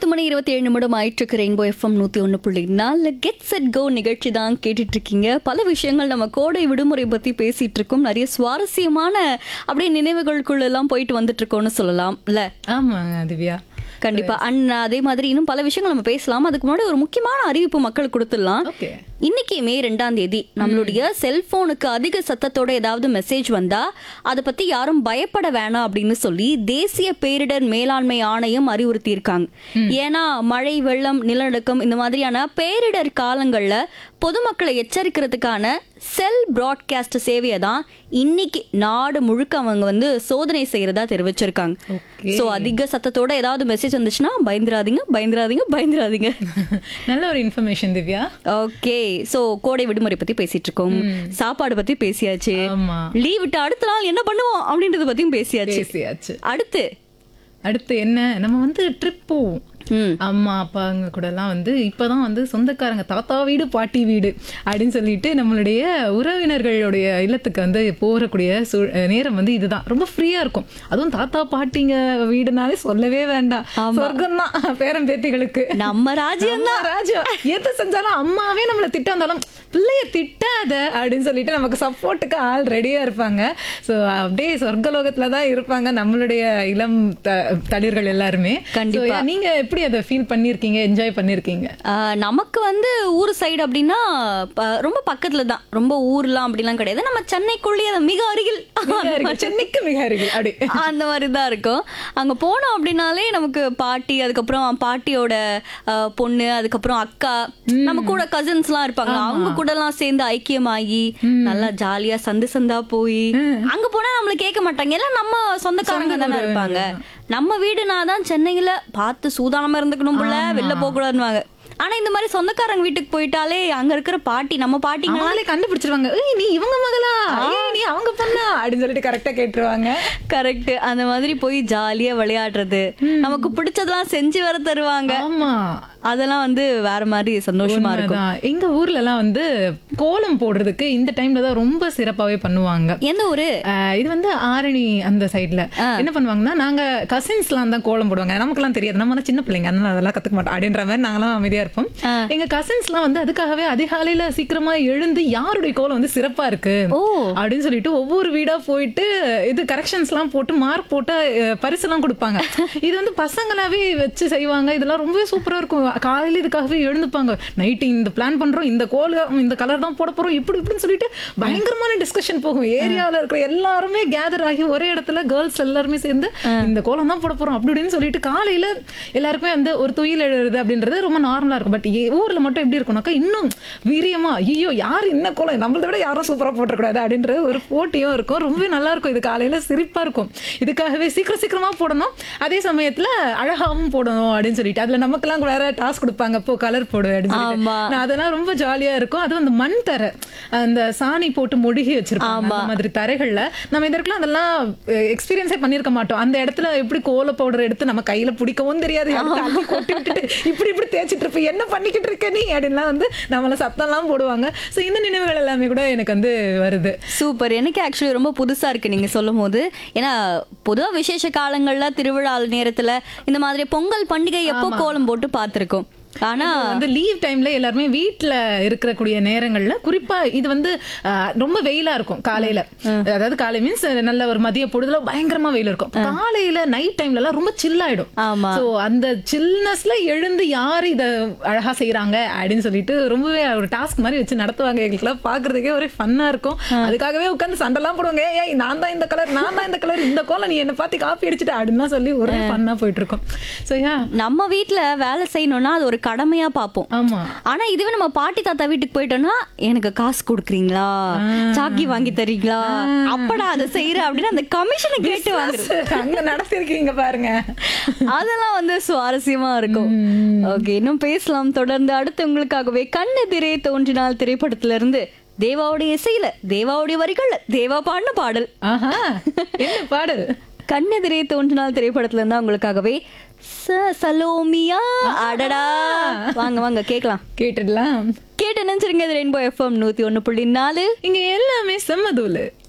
மணி இருபத்தி ஏழு நிமிடம் ஆயிட்டு ரெயின்போ எஃப்எம் நூத்தி ஒன்று புள்ளி நாலு கெட் செட் கோ நிகழ்ச்சி தான் கேட்டுட்டு இருக்கீங்க பல விஷயங்கள் நம்ம கோடை விடுமுறை பத்தி பேசிட்டு இருக்கோம் நிறைய சுவாரஸ்யமான அப்படியே நினைவுகளுக்குள்ள எல்லாம் போயிட்டு வந்துட்டு இருக்கோம்னு சொல்லலாம் இல்ல ஆமாங்க திவ்யா கண்டிப்பா அண்ட் அதே மாதிரி இன்னும் பல விஷயங்கள் நம்ம பேசலாம் அதுக்கு முன்னாடி ஒரு முக்கியமான அறிவிப்பு மக்களுக்கு கொடுத்துடலாம் ஓகே இன்னைக்கு மே ரெண்டாம் தேதி நம்மளுடைய செல்போனுக்கு அதிக சத்தத்தோட ஏதாவது மெசேஜ் வந்தா அதை பத்தி யாரும் பயப்பட வேணாம் அப்படின்னு சொல்லி தேசிய பேரிடர் மேலாண்மை ஆணையம் அறிவுறுத்தி இருக்காங்க ஏன்னா மழை வெள்ளம் நிலநடுக்கம் இந்த மாதிரியான பேரிடர் காலங்கள்ல பொதுமக்களை எச்சரிக்கிறதுக்கான செல் பிராட்காஸ்ட் சேவையை தான் இன்னைக்கு நாடு முழுக்க அவங்க வந்து சோதனை செய்யறதா தெரிவிச்சிருக்காங்க Okay. சோ அதிக சத்தத்தோட ஏதாவது மெசேஜ் வந்துச்சுன்னா பயந்துராதீங்க பயந்துராதீங்க பயந்துராதீங்க நல்ல ஒரு இன்ஃபர்மேஷன் திவ்யா ஓகே சோ கோடை விடுமுறை பத்தி பேசிட்டு இருக்கோம் சாப்பாடு பத்தி பேசியாச்சு ஆமா லீவ் விட்டு அடுத்த நாள் என்ன பண்ணுவோம் அப்படின்றத பத்தியும் பேசியாச்சு பேசியாச்சு அடுத்து அடுத்து என்ன நம்ம வந்து ட்ரிப் போவோம் ம் அம்மா அப்பாங்க கூட எல்லாம் வந்து இப்பதான் வந்து சொந்தக்காரங்க தாத்தா வீடு பாட்டி வீடு அப்படின்னு சொல்லிட்டு நம்மளுடைய உறவினர்களுடைய இல்லத்துக்கு வந்து போறக்கூடிய சூழ்- நேரம் வந்து இதுதான் ரொம்ப ஃப்ரீயா இருக்கும் அதுவும் தாத்தா பாட்டிங்க வீடுனாலே சொல்லவே வேண்டாம் சொர்க்கம் தான் பேரன் பேத்திகளுக்கு நம்ம ராஜ்யம் அம்மா ராஜா எது செஞ்சாலும் அம்மாவே நம்மள திட்ட வந்தாலும் பிள்ளைய திட்டாத அப்படின்னு சொல்லிட்டு நமக்கு சப்போர்ட்டுக்கு ஆள் ரெடியா இருப்பாங்க சோ அப்படியே சொர்க்கலோகத்துல தான் இருப்பாங்க நம்மளுடைய இளம் த- தளிர்கள் எல்லாருமே கண்டிப்பா. So, நீங்க எப்படி அதை ஃபீல் பண்ணிருக்கீங்க என்ஜாய் பண்ணிருக்கீங்க ஆஹ், நமக்கு வந்து ஊர் சைடு அப்படின்னா ப- ரொம்ப பக்கத்துல தான் ரொம்ப ஊர்லாம் அப்படிலாம் கிடையாது நம்ம சென்னைக்குள்ளேயே அது மிக அருகில் சென்னைக்கு மிக அருகில் அப்படி அந்த மாதிரி தான் இருக்கும் அங்க போனோம் அப்படின்னாலே நமக்கு பாட்டி அதுக்கப்புறம் பாட்டியோட அஹ், பொண்ணு அதுக்கப்புறம் அக்கா நம்ம கூட கசின்ஸ் எல்லாம் இருப்பாங்க அவங்க கூட எல்லாம் சேர்ந்து ஐக்கியமாகி நல்லா ஜாலியா சந்து சந்தா போய் அங்க போனா நம்மள கேட்க மாட்டாங்க எல்லாம் நம்ம சொந்தக்காரங்க தானே இருப்பாங்க நம்ம வீடுனா தான் சென்னையில பார்த்து சூதானமா இருந்துக்கணும் போல வெளில போக கூடாதுன்னு ஆனா இந்த மாதிரி சொந்தக்காரங்க வீட்டுக்கு போயிட்டாலே அங்க இருக்கிற பாட்டி நம்ம பாட்டிங்க அவங்களே கண்டுபிடிச்சிருவாங்க ஏய் நீ இவங்க மகளா ஏய் நீ அவங்க பொண்ணா அப்படின்னு சொல்லிட்டு கரெக்டா கேட்டுருவாங்க கரெக்ட் அந்த மாதிரி போய் ஜாலியா விளையாடுறது நமக்கு பிடிச்சதெல்லாம் செஞ்சு வர தருவாங்க ஆமா அதெல்லாம் வந்து வேற மாதிரி சந்தோஷமா இருக்கும் உண்மைதான். எங்க ஊர்ல எல்லாம் வந்து கோலம் போடுறதுக்கு இந்த டைம்ல தான் ரொம்ப சிறப்பாவே பண்ணுவாங்க எந்த ஊரு ஆஹ் இது வந்து ஆரணி அந்த சைடுல என்ன பண்ணுவாங்கன்னா நாங்க கசின்ஸ்லாம் தான் கோலம் போடுவாங்க நமக்கெல்லாம் தெரியாது நம்ம தான் சின்ன பிள்ளைங்க அதனால அதெல்லாம் கத்துக்க மாட்டோம் அப்படின்ற மாதிரி நாங்களாம் அமைதியா இருப்போம் எங்க கசின்ஸ்லாம் வந்து அதுக்காகவே அதிகாலையில சீக்கிரமா எழுந்து யாருடைய கோலம் வந்து சிறப்பா இருக்கு ஓ அப்படின்னு சொல்லிட்டு ஒவ்வொரு வீடா போயிட்டு இது கரெக்ஷன்ஸ் எல்லாம் போட்டு மார்க் போட்டு அஹ், பரிசெல்லாம் கொடுப்பாங்க இது வந்து பசங்களாவே வச்சு செய்வாங்க இதெல்லாம் ரொம்பவே சூப்பரா இருக்கும் காலையில இதுக்காகவே எழுந்துப்பாங்க நைட்டு இந்த பிளான் பண்றோம் இந்த கோலம் இந்த கலர் தான் போட போறோம் இப்படி இப்படின்னு சொல்லிட்டு பயங்கரமான டிஸ்கஷன் போகும் ஏரியாவில் இருக்கிற எல்லாருமே கேதர் ஆகி ஒரே இடத்துல கேர்ள்ஸ் எல்லாருமே சேர்ந்து இந்த கோலம் தான் போட போறோம் அப்படி இப்படின்னு சொல்லிட்டு காலையில எல்லாருக்குமே வந்து ஒரு துயில் எழுதுறது அப்படின்றது ரொம்ப நார்மலா இருக்கும் பட் ஊர்ல மட்டும் எப்படி இருக்கும்னாக்கா இன்னும் வீரியமா ஐயோ யார் என்ன கோலம் நம்மளை விட யாரும் சூப்பரா போட்டக்கூடாது அப்படின்ற ஒரு போட்டியும் இருக்கும் ரொம்பவே நல்லா இருக்கும் இது காலையில சிரிப்பா இருக்கும் இதுக்காகவே சீக்கிரம் சீக்கிரமா போடணும் அதே சமயத்துல அழகாவும் போடணும் அப்படின்னு சொல்லிட்டு அதுல நமக்கெல்லாம் வேற டாஸ்க் கொடுப்பாங்க போ கலர் போடு அப்படின்னு சொல்லிட்டு. ஆமா. நான் அதெல்லாம் ரொம்ப ஜாலியா இருக்கும் அதுவும் அந்த மண் தரை அந்த சாணி போட்டு மொழுகி வச்சிருப்பாங்க அந்த மாதிரி தரைகள்ல நம்ம இதற்கெல்லாம் அதெல்லாம் எக்ஸ்பீரியன்ஸே பண்ணிருக்க மாட்டோம் அந்த இடத்துல எப்படி கோல பவுடர் எடுத்து நம்ம கையில பிடிக்கவும் தெரியாது எடுத்து அள்ளி கொட்டி விட்டுட்டு இப்படி இப்படி தேய்ச்சிட்டு இருப்ப என்ன பண்ணிக்கிட்டு இருக்க நீ அப்படின்லாம் வந்து நம்மள சத்தம்லாம் போடுவாங்க சோ இந்த நினைவுகள் எல்லாமே கூட எனக்கு வந்து வருது சூப்பர் எனக்கு ஆக்சுவலி ரொம்ப புதுசா இருக்கு நீங்க சொல்லும் போது ஏன்னா பொதுவா விசேஷ காலங்கள்ல திருவிழா நேரத்துல இந்த மாதிரி பொங்கல் பண்டிகை எப்போ கோலம் போட்டு பார்த்திருக்கோம் ஆனா இப்போ வந்து லீவ் டைம்ல எல்லாருமே வீட்ல இருக்கக்கூடிய நேரங்கள்ல குறிப்பா இது வந்து அஹ், ரொம்ப வெயிலா இருக்கும் காலையில அதாவது காலை மீன்ஸ் நல்ல ஒரு மதிய பொழுதுல பயங்கரமா வெயில் இருக்கும் காலையில நைட் டைம்ல எல்லாம் ரொம்ப chill ஆயிடும் ஆமா சோ அந்த சில்னஸ்ல எழுந்து யார் இத அழகா செய்யறாங்க அப்படின்னு சொல்லிட்டு ரொம்பவே ஒரு டாஸ்க் மாதிரி வச்சு நடத்துவாங்க எங்களுக்குலாம் பாக்குறதுக்கே ஒரே ஃபன்னா இருக்கும் அதுக்காகவே உட்காந்து சண்டைலாம் போடுவாங்க ஏய், ஏய் நான் தான் இந்த கலர் நான் தான் இந்த கலர் இந்த கோலம் நீ என்ன பார்த்து காப்பி அடிச்சுட்ட அப்படின்னு சொல்லி ஒரே ஃபன்னா போயிட்டு இருக்கும் சோ யா நம்ம வீட்ல வேலை செய்யணும்னா அது ஒரு கடமையா பார்ப்போம் ஆமா ஆனா இதுவே நம்ம பாட்டி தாத்தா வீட்டுக்கு போயிட்டோம்னா எனக்கு காசு கொடுக்குறீங்களா சாக்கி வாங்கி தரீங்களா அப்படா அதை செய்யற அப்படின்னு அந்த கமிஷனை கேட்டு வாங்குறது அங்க நடத்திருக்கீங்க பாருங்க அதெல்லாம் வந்து சுவாரஸ்யமா இருக்கும் ஓகே இன்னும் பேசலாம் தொடர்ந்து அடுத்து உங்களுக்காகவே கண்ணெதிரே தோன்றினால் திரைப்படத்துல இருந்து தேவாவுடைய இசையில தேவாவுடைய வரிகள்ல தேவா பாடின பாடல் ஆஹா என்ன பாடல் கண்ணெதிரே தோன்றினால் திரைப்படத்துல இருந்தா உங்களுக்காகவே ச- சலோமியா அடடா வாங்க வாங்க கேட்கலாம் கேட்டுடலாம் கேட்டு நினைச்சிருங்க இது ரெயின்போ எஃப்எம் நூத்தி ஒண்ணு புள்ளி நாலு இங்க எல்லாமே செம்மதூளு